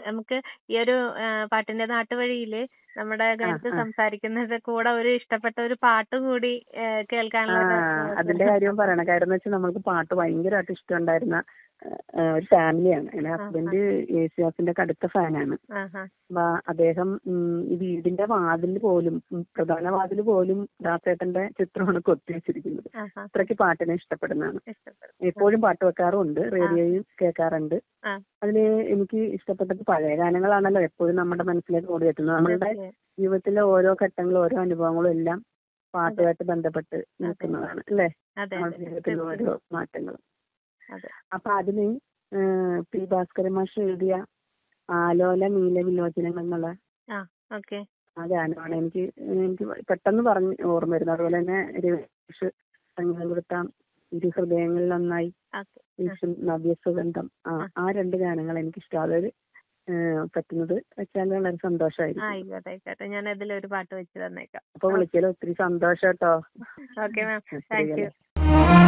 നമുക്ക് ഈ ഒരു ഏഹ് പാട്ടിന്റെ നാട്ടുവഴിയില് നമ്മുടെ ഗണിത് സംസാരിക്കുന്നത് കൂടെ ഒരു ഇഷ്ടപ്പെട്ട ഒരു പാട്ട് കൂടി ഏഹ് കേൾക്കാനുള്ള ഒരു ആ അതിന്റെ കാര്യം പറയണം കാര്യം എന്ന് വെച്ചാൽ നമ്മൾക്ക് പാട്ട് ഭയങ്കരമായിട്ട് ഇഷ്ടമുണ്ടായിരുന്ന ഏഹ് ഒരു ഫാമിലിയാണ് എന്റെ ഹസ്ബൻഡ് യേശുദാസിന്റെ കടുത്ത ഫാനാണ് ആഹാ. അപ്പൊ അദ്ദേഹം ഉം, ഈ വീടിന്റെ വാതിൽ പോലും ഉം, പ്രധാന വാതിൽ പോലും ദാസേട്ടന്റെ ചിത്രമാണ് കൊത്തി വെച്ചിരിക്കുന്നത് ആഹാ. അത്രയ്ക്ക് പാട്ടിനെ ഇഷ്ടപ്പെടുന്നതാണ് ഇഷ്ടപ്പെടും. എപ്പോഴും പാട്ട് വെക്കാറുമുണ്ട് റേഡിയോയും കേൾക്കാറുണ്ട് ആ. അതില് എനിക്ക് ഇഷ്ടപ്പെട്ടത് പഴയ ഗാനങ്ങളാണല്ലോ എപ്പോഴും നമ്മുടെ മനസ്സിലേക്ക് ഓടി എത്തുന്നത് നമ്മളുടെ ജീവിതത്തിലെ ഓരോ ഘട്ടങ്ങളും ഓരോ അനുഭവങ്ങളും എല്ലാം പാട്ടുമായിട്ട് ബന്ധപ്പെട്ട് നിൽക്കുന്നതാണ് അല്ലേ അതെ നമ്മുടെ അതെ ജീവിതത്തിലെ ഓരോ മാറ്റങ്ങളും അതെ അപ്പൊ അതിന് ഏഹ്, പി ഭാസ്കരൻ മാഷ് എഴുതിയ ആലോല നീല വിലോചനങ്ങൾ എന്നുള്ള ആ ഓക്കെ ആ ഗാനമാണ് എനിക്ക് എനിക്ക് പെട്ടെന്ന് പറഞ്ഞ് ഓർമ്മ വരുന്നത് അതുപോലെ തന്നെ രവീഷ് സംഗീതം കൊടുത്ത ഇരു ഹൃദയങ്ങളിൽ ഒന്നായി ഓക്കെ വീശും നവ്യസുഗന്ധം ആ ആ രണ്ട് ഗാനങ്ങൾ എനിക്ക് ഇഷ്ടം അതൊരു ഏഹ്, പറ്റുന്നത് വെച്ചാൽ വളരെ സന്തോഷമായിരിക്കും ആയിക്കോട്ടെ ആയിക്കോട്ടെ ഞാൻ അതിലൊരു പാട്ട് വെച്ച് തന്നേക്കാം അപ്പൊ വിളിക്കല് ഒത്തിരി സന്തോഷം കേട്ടോ ഓക്കെ മാം താങ്ക് യു